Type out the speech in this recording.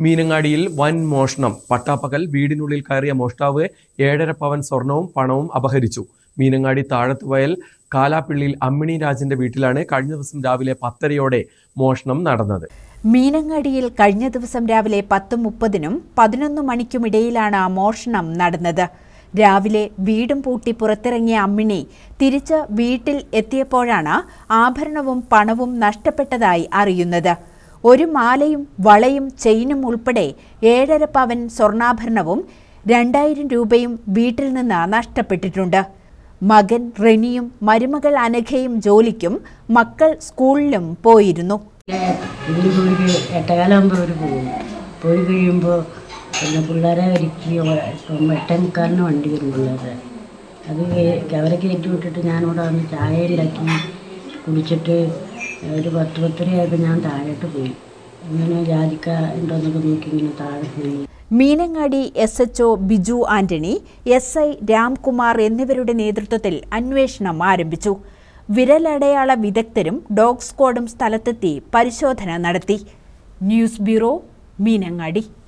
മീനങ്ങാടിയിൽ വൻ മോഷണം പട്ടാപ്പകൽ വീടിനുള്ളിൽ കയറിയ മോഷ്ടാവ് ഏഴര പവൻ സ്വർണവും പണവും അപഹരിച്ചു മീനങ്ങാടി താഴത്തുവയൽ കാലാപ്പിള്ളിയിൽ അമ്മിണി രാജന്റെ വീട്ടിലാണ് കഴിഞ്ഞ ദിവസം രാവിലെ പത്തരയോടെ മോഷണം നടന്നത് മീനങ്ങാടിയിൽ കഴിഞ്ഞ ദിവസം രാവിലെ പത്ത് മുപ്പതിനും പതിനൊന്ന് മണിക്കുമിടയിലാണ് മോഷണം നടന്നത് രാവിലെ വീടും പൂട്ടി പുറത്തിറങ്ങിയ അമ്മിണി തിരിച്ച് വീട്ടിൽ എത്തിയപ്പോഴാണ് ആഭരണവും പണവും നഷ്ടപ്പെട്ടതായി അറിയുന്നത് ഒരു മാലയും വളയും ചെയിനും ഉൾപ്പെടെ ഏഴര പവൻ സ്വർണ്ണാഭരണവും രണ്ടായിരം രൂപയും വീട്ടിൽ നിന്ന് നഷ്ടപ്പെട്ടിട്ടുണ്ട് മകൻ റെനിയും മരുമകൾ അനഘയും ജോലിക്കും മക്കൾ സ്കൂളിലും പോയിരുന്നു ഇതിന് പോയി എട്ടകാലാകുമ്പോൾ അവർ പോകും പോയി കഴിയുമ്പോൾ പിന്നെ പിള്ളേരെ ഒരുക്കി എട്ടേ മുക്കാലിന് വണ്ടി വരും പിള്ളേരെ അത് കേ- അവരെ കയറ്റി വിട്ടിട്ട് ഞാനിവിടെ വന്ന് ചായ ഉണ്ടാക്കി കുടിച്ചിട്ട് ഒരു പത്ത് പത്തരയായപ്പോൾ ഞാൻ താഴോട്ട് പോയി ഇങ്ങനെ ജാതിക്ക ഉണ്ടോന്നൊക്കെ നോക്കി ഇങ്ങനെ താഴെ പോയി Meenangadi S H Biju Antony S I Ramkumar എന്നിവരുടെ നേതൃത്വത്തിൽ അന്വേഷണം ആരംഭിച്ചു വിരലടയാള വിദഗ്ധരും ഡോഗ് സ്ക്വാഡും സ്ഥലത്തെത്തി പരിശോധന നടത്തി ന്യൂസ് ബ്യൂറോ മീനങ്ങാടി